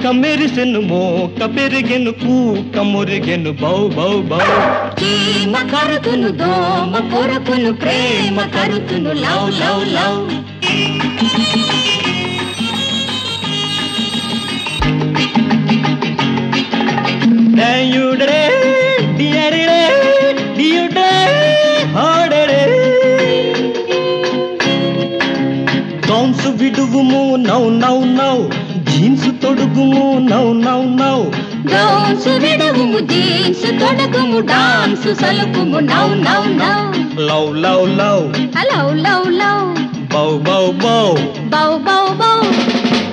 మెరిసెను మోక పెరిగెను కూక మురిగెను బౌ bow బౌ చీమ కరుతును దోమ కొరకును ప్రేమ కరుతును లవ్ లవ్ లవ్ డయుడరే డియరిడే డియుడే హాడరే డౌన్స్ విడుగుము నౌ నౌ నౌ జీన్స్ తొడుగుము నౌ నౌ నౌ డౌన్స్ విడవుము జీన్స్ తొడగుము డాన్స్ సలుపుము now now now love love love love love love bow bow bow bow bow బౌ